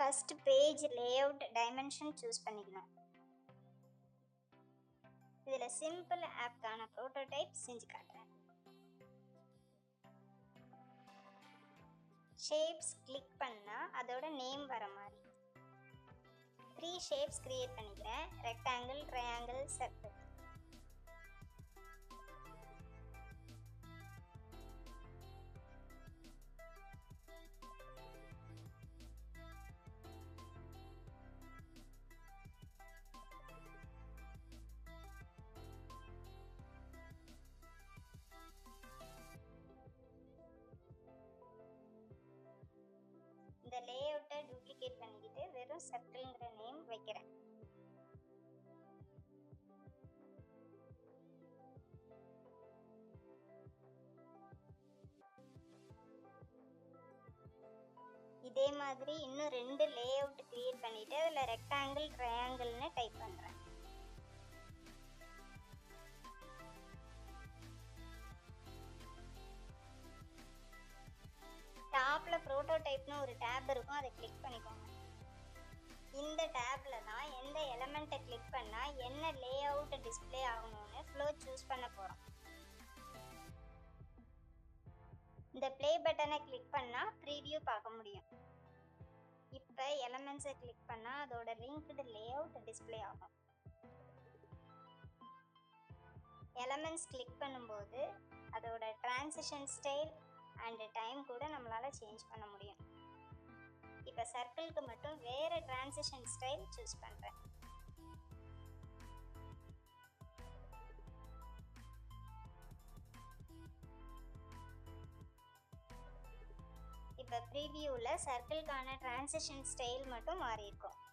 first page layout dimension choose பண்ணிக்கணும் இதில் simple ஆப்கான prototype செஞ்சு காட்டுறேன் ஷேப்ஸ் கிளிக் பண்ணால் அதோட நேம் வர மாதிரி த்ரீ ஷேப்ஸ் கிரியேட் பண்ணிக்கிறேன் ரெக்டாங்கிள் ட்ரையாங்கிள் சர்க்கிள் இந்த லேஅவுட்டை டூப்ளிகேட் பண்ணிக்கிட்டு வெறும் சர்க்கிள்ங்கிற நேம் வைக்கிறேன் இதே மாதிரி இன்னும் ரெண்டு லேஅவுட் கிரியேட் பண்ணிட்டு அதில் ரெக்டாங்கிள் ட்ரையாங்கிள்னு டைப் பண்ணுறேன் டாப்ல ப்ரோட்டோடைப்னு ஒரு டேப் இருக்கும் அதை கிளிக் பண்ணிக்கோங்க இந்த டேப்ல தான் எந்த எலமெண்ட்டை கிளிக் பண்ணா என்ன லே அவுட் டிஸ்பிளே ஆகணும்னு ஃப்ளோ சூஸ் பண்ண போறோம் இந்த ப்ளே பட்டனை கிளிக் பண்ணா ப்ரீவியூ பார்க்க முடியும் இப்போ எலமெண்ட்ஸை கிளிக் பண்ணா அதோட லிங்க்டு லே அவுட் டிஸ்பிளே ஆகும் எலமெண்ட்ஸ் கிளிக் பண்ணும்போது அதோட டிரான்சிஷன் ஸ்டைல் அண்ட் டைம் கூட நம்மளால் சேஞ்ச் பண்ண முடியும் இப்போ சர்க்கிளுக்கு மட்டும் வேறு டிரான்சிஷன் ஸ்டைல் சூஸ் பண்ணுறேன் இப்போ ப்ரீவியூவில் சர்க்கிள்கான டிரான்சிஷன் ஸ்டைல் மட்டும் மாறி இருக்கும்